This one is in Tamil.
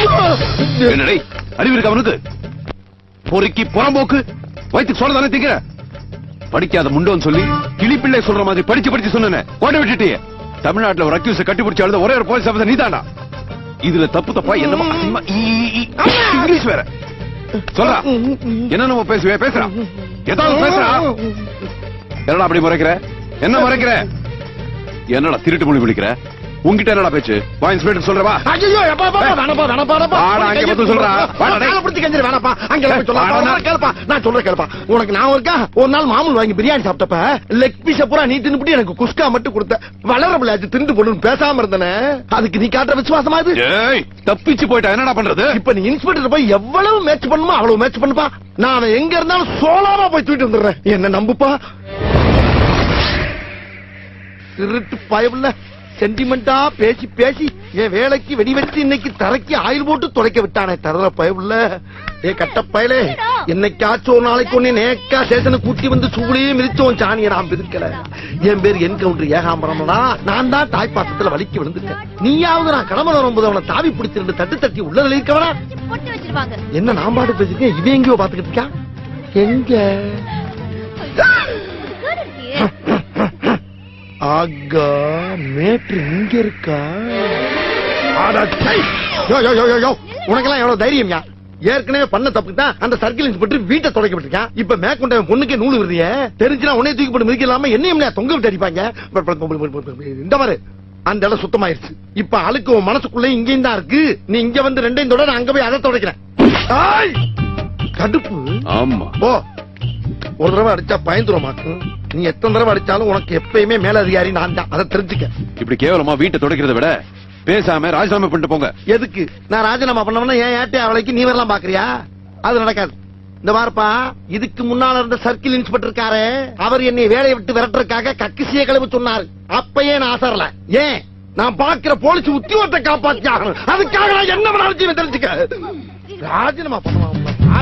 என்னடே அறிவு இருக்கு அவனுக்கு பொறுக்கி புறம்போக்கு வயிற்றுக்கு சொல்ல தானே திங்கிற படிக்காத முண்டோன்னு சொல்லி கிளிப்பிள்ளை சொல்ற மாதிரி படிச்சு படிச்சு சொன்னேன் கோட்டை விட்டுட்டியே தமிழ்நாட்டுல ஒரு அக்யூஸ் கட்டி பிடிச்சி அழுத ஒரே ஒரு போலீஸ் ஆஃபீஸர் நீதானா இதுல தப்பு தப்பா என்னமோ அசிங்கமா ஈ, ஈ, ஈ. இங்கிலீஷ் வேற சொல்றா என்ன நம்ம பேசுவே பேசுறா ஏதாவது பேசுறா என்னடா அப்படி முறைக்கிற என்ன முறைக்கிற என்னடா திருட்டு மொழி விழிக்கிற உன்கிட்ட என்னடா பேச்சு வா இன்ஸ்பெக்டர் சொல்றவா ஐயோ எப்பா எப்பா வேணப்பா வேணப்பா வேணப்பா வாடா, அங்க பதில் சொல்றா. வாடா, டேய். காலை பிடிச்சு கெஞ்சிரு வேணப்பா அங்க போய் சொல்லலாம் வாடா, நான் கேளுப்பா நான் சொல்றேன் கேளுப்பா உனக்கு நான் இருக்கா ஒரு நாள் மாமூல் வாங்கி பிரியாணி சாப்பிட்டப்ப லெக் பீஸ பூரா நீ தின்னுபிட்டு எனக்கு குஸ்கா மட்டும் கொடுத்த வளர பிள்ளையாச்சு திண்டு போடுன்னு பேசாம இருந்தனே அதுக்கு நீ காட்டுற விசுவாசமா இது ஏய் தப்பிச்சு போயிட்டா என்னடா பண்றது இப்ப நீ இன்ஸ்பெக்டர் போய் எவ்வளவு மேட்ச் பண்ணுமோ அவ்வளவு மேட்ச் பண்ணுப்பா நான் அவன் எங்க இருந்தாலும் சோலாமா போய் தூக்கிட்டு வந்துடுறேன் என்ன நம்புப்பா திருட்டு பயவுல சென்டிமெண்டா பேசி பேசி என் வேலைக்கு வெடி வச்சு இன்னைக்கு தரைக்கு ஆயில் போட்டு துடைக்க விட்டானே தரல பயவுல ஏ கட்ட பயலே என்னைக்காச்சும் ஒரு நாளைக்கு ஒண்ணு நேக்கா சேசனை கூட்டி வந்து சூளையே மிதிச்சோம் சாணியை நான் பிரிக்கல என் பேர் என்கவுண்டர் ஏகாம்பரம்னா நான் தான் தாய்ப்பாசத்துல வலிக்கு விழுந்துட்டேன் நீயாவது நான் கடமை வரும்போது அவனை தாவி பிடிச்சு ரெண்டு தட்டு தட்டி உள்ளதுல இருக்கவனா பொட்டு வச்சிருவாங்க என்ன நான் பாட்டு பேசிருக்கேன் இவன் எங்கேயோ பாத்துக்கிட்டு இருக்கான் எங்க சுகர் இருக்கே ஆகா மேட்ரு இங்க இருக்கா அட சை. யோ யோ யோ யோ யோ உனக்கெல்லாம் எவ்வளவு தைரியம்யா ஏற்கனவே பண்ண தப்புக்கு தான் அந்த சர்க்கிள் இன்ஸ்பெக்டர் வீட்டை தொடக்க விட்டுருக்கான் இப்ப மேற்கொண்ட பொண்ணுக்கே நூல் வருதிய தெரிஞ்சுனா உன்னைய தூக்கி போட்டு மிதிக்க இல்லாம என்னையும் தொங்க விட்டு அடிப்பாங்க ப- ப- ப- ப- ப- ப- இந்த மாதிரி அந்த இடம் சுத்தமாயிருச்சு இப்ப அழுக்கு உன் மனசுக்குள்ள இங்கேயும் தான் இருக்கு நீ இங்க வந்து ரெண்டையும் தொட நான் அங்க போய் அதை துடைக்கிறேன் ஆய்! கடுப்பு ஆமா போ ஒரு தடவை அடிச்சா பயந்துருமாக்கும் நீ எத்தனை தடவை அடிச்சாலும் உனக்கு எப்பயுமே மேல அதிகாரி நான் தான் அதை தெரிஞ்சுக்க இப்படி கேவலமா வீட்டை துடைக்கிறத விட பேசாம ராஜினாமா பண்ணிட்டு போங்க எதுக்கு நான் ராஜினாமா பண்ணவன ஏன் ஏட்டே அவளைக்கு நீ வரலாம் பாக்குறியா அது நடக்காது இந்த பாருப்பா இதுக்கு முன்னால இருந்த சர்க்கிள் இன்ஸ்பெக்டர் இருக்காரு அவர் என்னை வேலையை விட்டு விரட்டுறதுக்காக கக்கிசிய கிளம்பி சொன்னாரு அப்பயே நான் அசரல ஏன் நான் பாக்குற போலீஸ் உத்தியோகத்தை காப்பாத்தி ஆகணும் அதுக்காக நான் என்ன வேணாலும் செய்வேன் தெரிஞ்சுக்க ராஜினாமா பண்ணுவான்